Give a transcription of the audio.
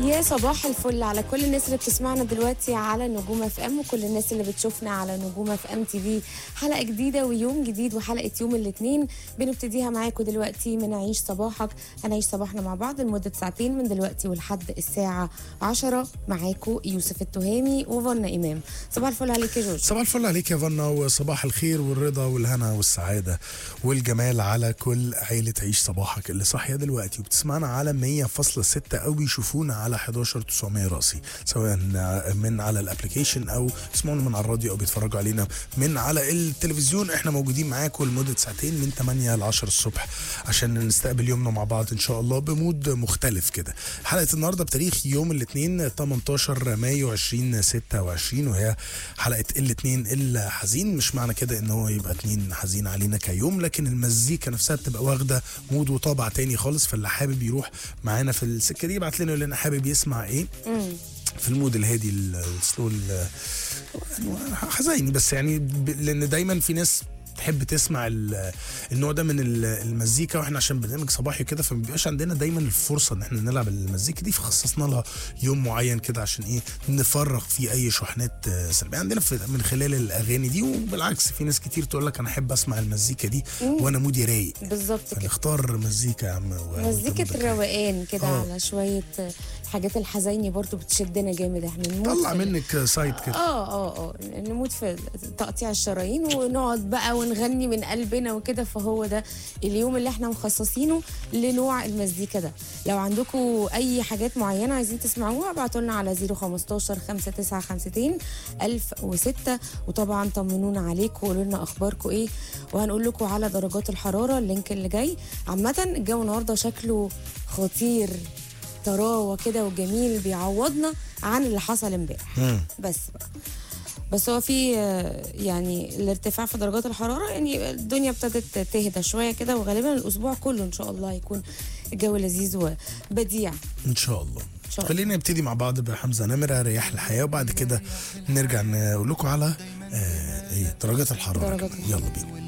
يا صباح الفل على كل الناس اللي بتسمعنا دلوقتي على نجوم اف ام وكل الناس اللي بتشوفنا على نجوم اف ام تي في حلقه جديده ويوم جديد وحلقه يوم الاثنين بنبتديها معاكم دلوقتي من عيش صباحك هنعيش صباحنا مع بعض لمده ساعتين من دلوقتي ولحد الساعه 10 معاكم يوسف التهامي وفنا امام صباح الفل عليك يا جورج صباح الفل عليك يا فنا وصباح الخير والرضا والهنا والسعادة والجمال على كل عيلة عيش صباحك اللي صاحية دلوقتي وبتسمعنا على 100.6 أو بيشوفونا على 11900 راسي سواء من على الابلكيشن أو يسمعونا من على الراديو أو بيتفرجوا علينا من على التلفزيون احنا موجودين معاكم لمدة ساعتين من 8 ل 10 الصبح عشان نستقبل يومنا مع بعض إن شاء الله بمود مختلف كده حلقة النهاردة بتاريخ يوم الاثنين 18 مايو 2026 وهي حلقة الاثنين الحزين مش معنى كده ان هو يبقى اتنين حزين علينا كيوم لكن المزيكا نفسها بتبقى واخده مود وطابع تاني خالص فاللي حابب يروح معانا في السكه دي يبعت لنا يقول لنا حابب يسمع ايه في المود الهادي ال- السلو ال- حزيني بس يعني ب- لان دايما في ناس تحب تسمع ال- النوع ده من ال- المزيكا واحنا عشان برنامج صباحي كده فما بيبقاش عندنا دايما الفرصه ان احنا نلعب المزيكا دي فخصصنا لها يوم معين كده عشان ايه نفرغ فيه اي شحنات آه، سلبيه عندنا في من خلال الاغاني دي وبالعكس في ناس كتير تقول لك انا احب اسمع المزيكا دي وانا مودي رايق بالظبط كده فنختار مزيكا يا عم و- مزيكة وأنت مودك رايق. الروقان كده آه. على شوية الحاجات الحزيني برضو بتشدنا جامد احنا نموت طلع في ال- منك سايد كده اه اه اه نموت في تقطيع الشرايين ونقعد بقى ونغني من قلبنا وكده فهو ده اليوم اللي احنا مخصصينه لنوع المزيكا ده لو عندكم اي حاجات معينه عايزين تسمعوها ابعتوا لنا على 015 5952 1006 وطبعا طمنونا عليكم وقولوا لنا اخباركم ايه وهنقول لكم على درجات الحراره اللينك اللي جاي عامه الجو النهارده شكله خطير طراوه كده وجميل بيعوضنا عن اللي حصل امبارح مم. بس بقى بس هو في آه، يعني الارتفاع في درجات الحراره يعني الدنيا ابتدت تهدى شويه كده وغالبا الاسبوع كله ان شاء الله هيكون الجو لذيذ وبديع ان شاء الله شاء الله. خلينا نبتدي مع بعض بحمزه نمره رياح الحياه وبعد كده نرجع نقول لكم على آه ايه درجات الحراره درجات يلا بينا